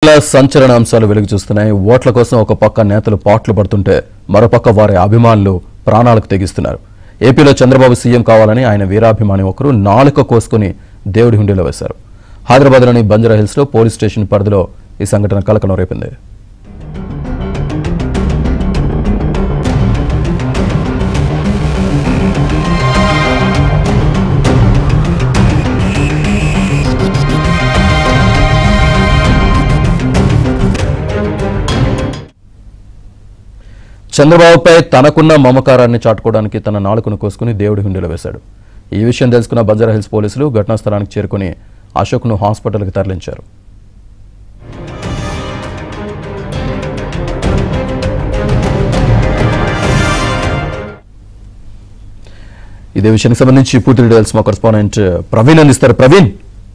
పట్ల సంచలన అంశాలు వెలుగు చూస్తున్నాయి ఓట్ల కోసం ఒక పక్క నేతలు పాట్లు పడుతుంటే మరోపక్క వారి అభిమానులు ప్రాణాలకు తెగిస్తున్నారు ఏపీలో చంద్రబాబు సీఎం కావాలని ఆయన వీరాభిమాని ఒకరు నాలుక కోసుకుని దేవుడి హుండీలో వేశారు హైదరాబాద్లోని బంజారా హిల్స్లో పోలీస్ స్టేషన్ పరిధిలో ఈ సంఘటన కలకలం రేపింది చంద్రబాబుపై తనకున్న మమకారాన్ని చాటుకోవడానికి తన నాలుకను కోసుకుని దేవుడి హుండీలో వేశాడు ఈ విషయం తెలుసుకున్న బంజారా హిల్స్ పోలీసులు ఘటనా స్థలానికి చేరుకుని అశోక్ను హాస్పిటల్కి తరలించారు ఇదే విషయానికి సంబంధించి పూర్తి డీటెయిల్స్ మా కరెస్పాండెంట్ ప్రవీణ్ అందిస్తారు ప్రవీణ్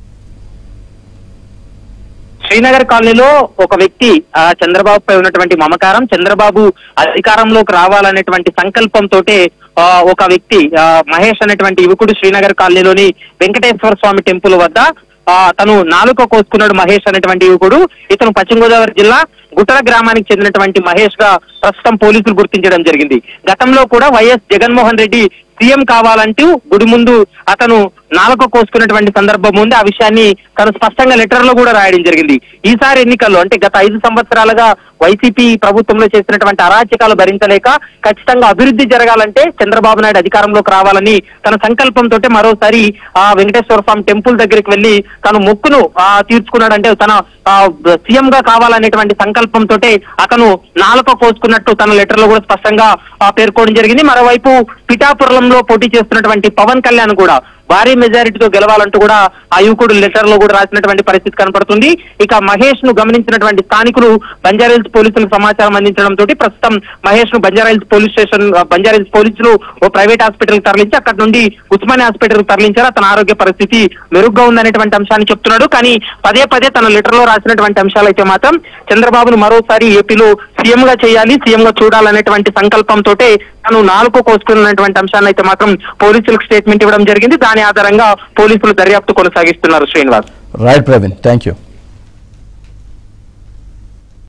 శ్రీనగర్ కాలనీలో ఒక వ్యక్తి ఆ చంద్రబాబు పై ఉన్నటువంటి మమకారం చంద్రబాబు అధికారంలోకి రావాలనేటువంటి సంకల్పంతో ఒక వ్యక్తి ఆ, మహేష్ అనేటువంటి యువకుడు శ్రీనగర్ కాలనీలోని వెంకటేశ్వర స్వామి టెంపుల్ వద్ద ఆ, తను నాలుక కోసుకున్నాడు మహేష్ అనేటువంటి యువకుడు ఇతను పశ్చిమ గోదావరి జిల్లా గుట్టల గ్రామానికి చెందినటువంటి మహేష్ గా ప్రస్తుతం పోలీసులు గుర్తించడం జరిగింది గతంలో కూడా వైఎస్ జగన్మోహన్ రెడ్డి సీఎం కావాలంటూ గుడి ముందు అతను నాలుక కోసుకున్నటువంటి సందర్భం ఉంది ఆ విషయాన్ని తను స్పష్టంగా లెటర్ లో కూడా రాయడం జరిగింది ఈసారి ఎన్నికల్లో అంటే గత ఐదు సంవత్సరాలుగా వైసీపీ ప్రభుత్వంలో చేసినటువంటి అరాచకాలు భరించలేక ఖచ్చితంగా అభివృద్ధి జరగాలంటే చంద్రబాబు నాయుడు అధికారంలోకి రావాలని తన సంకల్పంతో మరోసారి ఆ వెంకటేశ్వర స్వామి టెంపుల్ దగ్గరికి వెళ్లి తను మొక్కును ఆ తీర్చుకున్నాడు అంటే తన సీఎం గా కావాలనేటువంటి సంకల్పంతో అతను నాలుక కోసుకున్నట్టు తన లెటర్ లో కూడా స్పష్టంగా ఆ, పేర్కోవడం జరిగింది మరోవైపు పిఠాపురంలో పోటీ చేస్తున్నటువంటి పవన్ కళ్యాణ్ కూడా భారీ మెజారిటీతో గెలవాలంటూ కూడా ఆ యువకుడు లెటర్ లో కూడా రాసినటువంటి పరిస్థితి కనపడుతుంది ఇక మహేష్ ను గమనించినటువంటి స్థానికులు బంజారాహిల్స్ పోలీసులకు సమాచారం అందించడం తోటి ప్రస్తుతం మహేష్ ను బంజారాహిల్స్ పోలీస్ స్టేషన్ బంజారాహిల్స్ పోలీసులు ఓ ప్రైవేట్ హాస్పిటల్ కి తరలించి అక్కడ నుండి ఉస్మానియా హాస్పిటల్ కి తరలించారు అతని ఆరోగ్య పరిస్థితి మెరుగ్గా ఉందనేటువంటి అంశాన్ని చెప్తున్నాడు కానీ పదే పదే తన లెటర్ లో రాసినటువంటి అంశాలు అయితే మాత్రం చంద్రబాబును మరోసారి ఏపీలో సీఎం గా చేయాలి సీఎం గా చూడాలనేటువంటి సంకల్పంతో తను నాలుగు కోసుకున్నటువంటి అంశాన్ని అయితే మాత్రం పోలీసులకు స్టేట్మెంట్ ఇవ్వడం జరిగింది దాని ఆధారంగా పోలీసులు దర్యాప్తు కొనసాగిస్తున్నారు Srinivas right Praveen thank you